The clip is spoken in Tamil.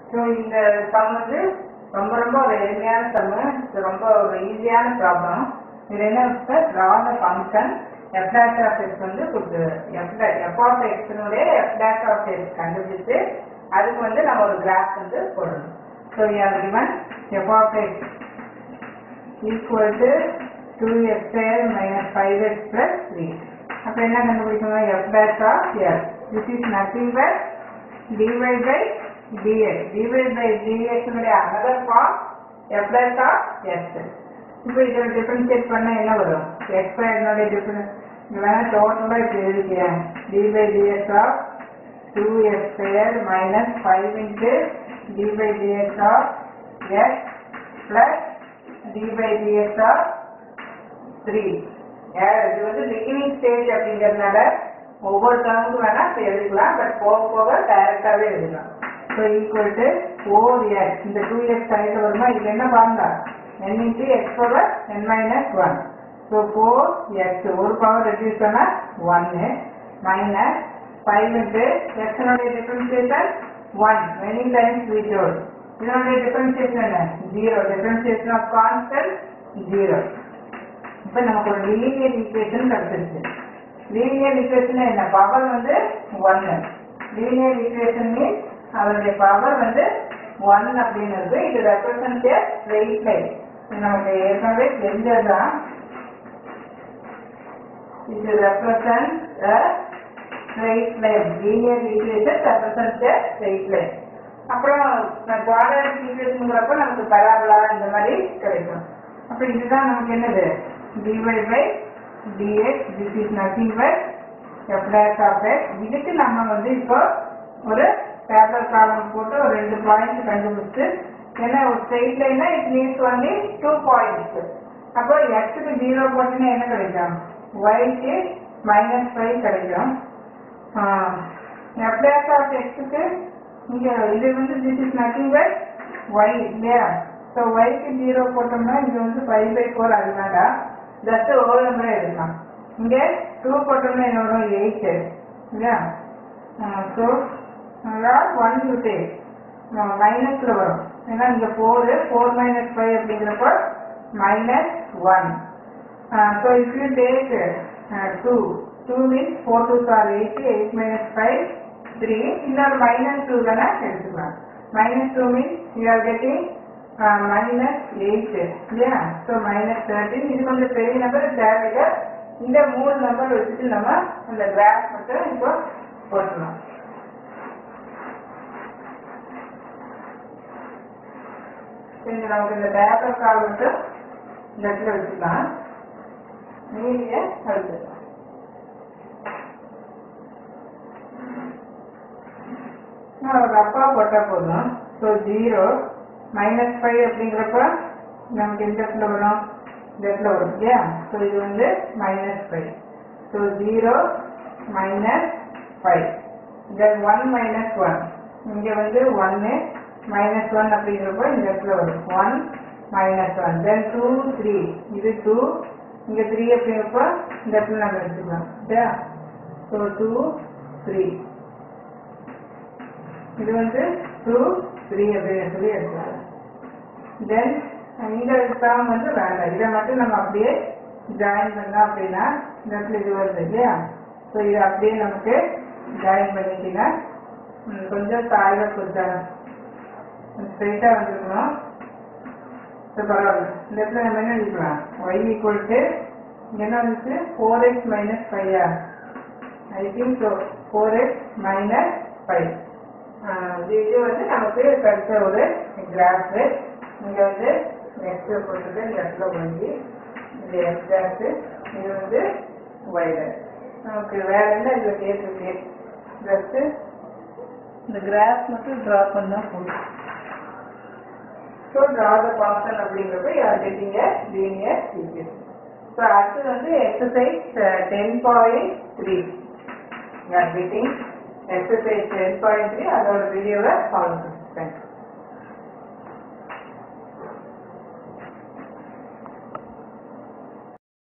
ஸோ இந்த சம் வந்து ரொம்ப ரொம்ப ஒரு எளிமையான சம்மு இது ரொம்ப ஒரு ஈஸியான ப்ராப்ளம் இது என்ன draw the function f dash of x வந்து கொடுத்து எஃப் எஃப் ஆஃப் எக்ஸினுடைய எஃப் டேஷ் ஆஃப் எக்ஸ் கண்டுபிடிச்சு அதுக்கு வந்து நம்ம ஒரு கிராஃப் வந்து போடணும் so you're given f of x equal to 2x square minus 5x plus 3. அப்ப என்ன கண்டுபிடிக்கணும் f dash of s. This is nothing but dy by dx. dy by dx உடைய another form f dash of s. இப்போ இதை டிஃபரன்ஷியேட் பண்ண என்ன வரும் x ஸ்கொயர்னுடைய டிஃபரன்ஸ் இது வேணா டோட்டலாக இப்போ எழுதிக்கிறேன் dy by dx of 2x square minus 5 into dy by dx of x plus d by dx of 3 Yeah, இது வந்து பிகினிங் ஸ்டேஜ் அப்படிங்கறதுனால ஒவ்வொரு டேர்முக்கும் வேணா இப்ப எழுதிக்கலாம் பட் போக போக டைரக்டாவே எழுதலாம் so equal to four x இந்த டூ எக்ஸ் சைடு வருமா இது என்ன பாருங்க n into x power n minus one so four x ஒரு பவர் ரெடியூஸ் பண்ணா ஒன்னு மைனஸ் ஃபைவ் இன்ட்டு எக்ஸனுடைய differentiation one many times we told இதனுடைய டிஃபரன்சியேஷன் என்ன zero differentiation of constant zero இப்போ நமக்கு ஒரு லீனியர் ஈக்குவேஷன் கிடைச்சிருச்சு லீனியர் ஈக்குவேஷன் என்ன பவர் வந்து ஒன்னு லீனியர் ஈக்குவேஷன் மீன்ஸ் அதனுடைய பவர் வந்து ஒன் அப்படின்னு இருக்கு இது ரெப்ரசன்ட் ஸ்ட்ரெயிட் லைன் இது நமக்கு ஏற்கனவே தெரிஞ்சதுதான் இது represent straight line linear equation represent straight line அப்புறம் குவாட்ரேட்டிக் ஈக்குவேஷனுங்கிறப்ப நமக்கு பராபலா இந்த மாதிரி கிடைக்கும் அப்ப இதுதான் நமக்கு என்னது dy by dx this is nothing but f dash of x இதுக்கு நம்ம வந்து இப்போ ஒரு டேபிள் ப்ராப்ளம் போட்டு ஒரு ரெண்டு பாயிண்ட் கண்டுபிடிச்சு ஏன்னா ஒரு ஸ்ட்ரெயிட் லைனா it means only two points அப்போ எக்ஸுக்கு ஜீரோ போட்டுன்னா என்ன கிடைக்கும் ஒய்க்கு மைனஸ் ஃபைவ் கிடைக்கும் எஃப் டேஷ் ஆஃப் எக்ஸுக்கு இங்க இது வந்து this is nothing by y இல்லையா ஸோ ஒய்க்கு ஜீரோ போட்டோம்னா இது வந்து ஃபைவ் பை ஃபோர் அது வேண்டாம் ஜஸ்ட் ஓவர் நம்பரே எடுக்கலாம் இங்க டூ போட்டோம்னா என்ன வரும் எயிட் இல்லையா ஸோ ஒன் யூ டேக் மைனஸ்ல வரும் ஏன்னா இங்க ஃபோர் ஃபோர் மைனஸ் ஃபைவ் அப்படிங்கிறப்போ minus one so if you take two two means four two are eight eight minus five three இன்னொரு மைனஸ் டூ தானே எடுத்துக்கலாம் minus two means you are getting minus eight இல்லையா ஸோ மைனஸ் தேர்ட்டின் இது கொஞ்சம் பெரிய நம்பர் தேவையில்லை இந்த மூணு நம்பர் வச்சுட்டு நம்ம அந்த கிராஃப் மட்டும் இப்போ போட்டுக்கலாம் சரி நமக்கு இந்த டேப்லெட் கால் மட்டும் இந்த இடத்துல வச்சுக்கலாம் மீதியை அழுத்துக்கலாம் ஒரு அப்பா போட்டால் போதும் ஸோ ஜீரோ மைனஸ் ஃபைவ் அப்படிங்கிறப்ப நமக்கு எந்த இடத்துல வரும் இந்த இடத்துல வரும் இல்லையா ஸோ இது வந்து minus five so zero minus five then one minus one இங்கே வந்து ஒன்று மைனஸ் ஒன் அப்படிங்கிறப்போ இந்த இடத்துல வரும் one minus one then two three இது டூ இங்கே த்ரீ அப்படிங்கிறப்போ இந்த இடத்துல நம்ம எடுத்துக்கலாம் இல்லையா ஸோ டூ த்ரீ இது வந்து டூ த்ரீ அப்படின்னு சொல்லி எடுக்கலாம் தென் இந்த டேர்ம் வந்து வேண்டாம் இதை மட்டும் நம்ம அப்படியே ஜாயின் பண்ணோம் அப்படின்னா இந்த இடத்துல இது வருது இல்லையா ஸோ இது அப்படியே நமக்கு ஜாயின் பண்ணிட்டீங்கன்னா ம், கொஞ்சம் தாழ்வாக கொடுத்தாங்க ஸ்ட்ரைட்டாக வந்துருக்கணும் ஸோ பரவாயில்ல இந்த இடத்துல நம்ம என்ன எழுதிக்கலாம் ஒய் ஈக்குவல் டு என்ன வந்துச்சு ஃபோர் எக்ஸ் மைனஸ் ஃபைவா I think so four x minus five இது வந்து நமக்கு கிடைச்ச ஒரு கிராஃப் இங்க வந்து நெக்ஸ்ட் போட்டுட்டு இந்த இடத்துல வாங்கி இது எக்ஸ் கிராஃப் இது வந்து ஒய் நமக்கு வேற என்ன இதுல கேட்டிருக்கு ஜஸ்ட் இந்த கிராஃப் மட்டும் ட்ரா பண்ணா போதும் ஸோ ட்ரா த ஃபங்க்ஷன் அப்படிங்கிறப்ப யார் கெட்டிங்க லீனியர் ஈக்குவேஷன் ஸோ அடுத்து வந்து exercise ten point three you're getting exercise ten point three அதோட வீடியோவை ஃபாலோ பண்ணுங்க தேங்க்யூ